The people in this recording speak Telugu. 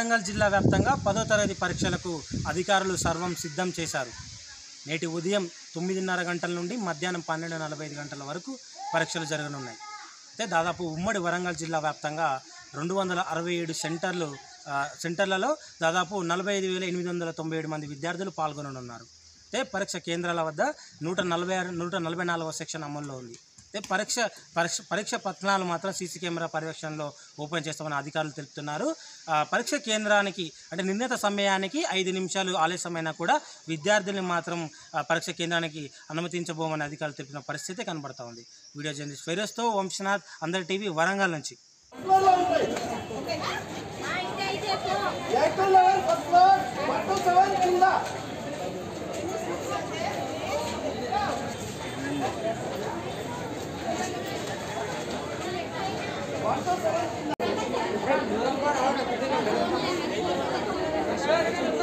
వరంగల్ జిల్లా వ్యాప్తంగా పదో తరగతి పరీక్షలకు అధికారులు సర్వం సిద్ధం చేశారు నేటి ఉదయం తొమ్మిదిన్నర గంటల నుండి మధ్యాహ్నం పన్నెండు నలభై ఐదు గంటల వరకు పరీక్షలు జరగనున్నాయి అయితే దాదాపు ఉమ్మడి వరంగల్ జిల్లా వ్యాప్తంగా రెండు వందల అరవై ఏడు సెంటర్లు ఆ, సెంటర్లలో దాదాపు నలభై ఐదు వేల ఎనిమిది వందల తొంభై ఏడు మంది విద్యార్థులు పాల్గొననున్నారు అయితే పరీక్ష కేంద్రాల వద్ద నూట నలభై ఆరు నూట నలభై నాలుగవ సెక్షన్ అమల్లో ఉంది అయితే పరీక్ష పరీక్ష పరీక్ష పత్రాలు మాత్రం సీసీ కెమెరా పర్యవేక్షణలో ఓపెన్ చేస్తామని అధికారులు తెలుపుతున్నారు ఆ, పరీక్ష కేంద్రానికి అంటే నిర్ణీత సమయానికి ఐదు నిమిషాలు ఆలస్యమైనా కూడా విద్యార్థుల్ని మాత్రం ఆ, పరీక్ష కేంద్రానికి అనుమతించబోమని అధికారులు తెలిపిన పరిస్థితి కనబడతా ఉంది వీడియో జర్నలిస్ట్ ఫెరోస్తో వంశనాథ్ అందరి టీవీ వరంగల్ నుంచి eight to eleven first floor one two seven కింద వన్ టు సెవెన్ కింద